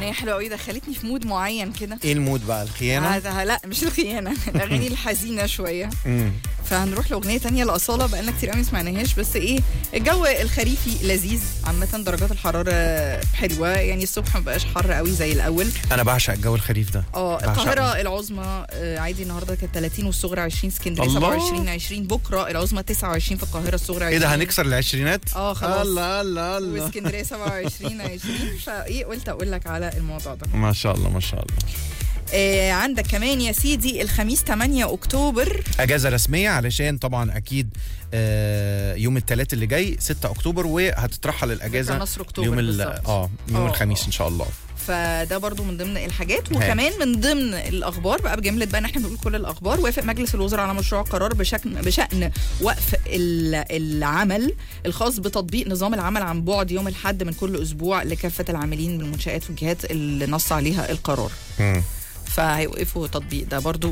اغنيه حلوه قوي دخلتني في مود معين كده ايه المود بقى الخيانه هذا لا مش الخيانه الاغاني الحزينه شويه مم. فهنروح لاغنيه تانية لاصاله بقالنا كتير قوي ما سمعناهاش بس ايه الجو الخريفي لذيذ عامه درجات الحراره حلوه يعني الصبح ما بقاش حر قوي زي الاول انا بعشق الجو الخريف ده اه بعشقه. القاهره العظمى آه، عادي النهارده كانت 30 والصغرى 20 اسكندريه الله. 27 20 بكره العظمى 29 في القاهره الصغرى 20 ايه ده هنكسر العشرينات اه خلاص الله الله الله واسكندريه 27 20 فايه قلت اقول لك على الموضوع ده ما شاء الله ما شاء الله آه عندك كمان يا سيدي الخميس 8 اكتوبر اجازه رسميه علشان طبعا اكيد آه، يوم الثلاث اللي جاي 6 اكتوبر وهتترحل الاجازه نصر اكتوبر يوم ال- بالظبط. اه يوم آه، الخميس آه. ان شاء الله فده برضو من ضمن الحاجات وكمان من ضمن الاخبار بقى بجمله بقى ان احنا بنقول كل الاخبار وافق مجلس الوزراء على مشروع قرار بشكل بشان وقف ال- العمل الخاص بتطبيق نظام العمل عن بعد يوم الاحد من كل اسبوع لكافه العاملين بالمنشات والجهات اللي نص عليها القرار مم. فهيوقفوا تطبيق ده برضو